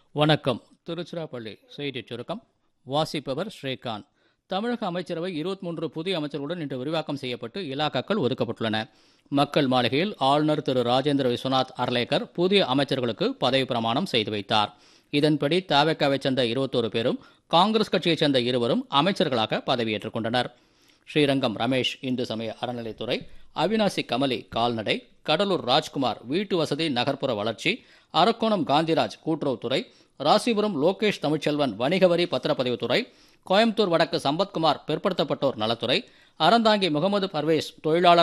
வணக்கம் திருச்சிராப்பள்ளி செய்திச் சுருக்கம் வாசிப்பவர் ஸ்ரீகாந்த் தமிழக அமைச்சரவை இருபத்தி மூன்று புதிய அமைச்சர்களுடன் இன்று விரிவாக்கம் செய்யப்பட்டு இலாக்காக்கள் ஒதுக்கப்பட்டுள்ளன மக்கள் மாளிகையில் ஆளுநர் திரு ராஜேந்திர விஸ்வநாத் அர்லேக்கர் புதிய அமைச்சர்களுக்கு பதவி பிரமாணம் செய்து வைத்தார் இதன்படி தாவக்காவைச் சேர்ந்த இருபத்தோரு பேரும் காங்கிரஸ் கட்சியைச் சேர்ந்த இருவரும் அமைச்சர்களாக பதவியேற்றுக் கொண்டனர் ஸ்ரீரங்கம் ரமேஷ் இந்து சமய அறநிலைத்துறை அவினாசி கமலி கால்நடை கடலூர் ராஜ்குமார் வீட்டு வசதி நகர்ப்புற வளர்ச்சி அரக்கோணம் காந்திராஜ் கூட்டுறவுத்துறை ராசிபுரம் லோகேஷ் தமிழ்ச்செல்வன் வணிக வரி பத்திரப்பதிவுத்துறை கோயம்புத்தூர் வடக்கு சம்பத்குமார் பிற்படுத்தப்பட்டோர் நலத்துறை அறந்தாங்கி முகமது பர்வேஸ் தொழிலாளர்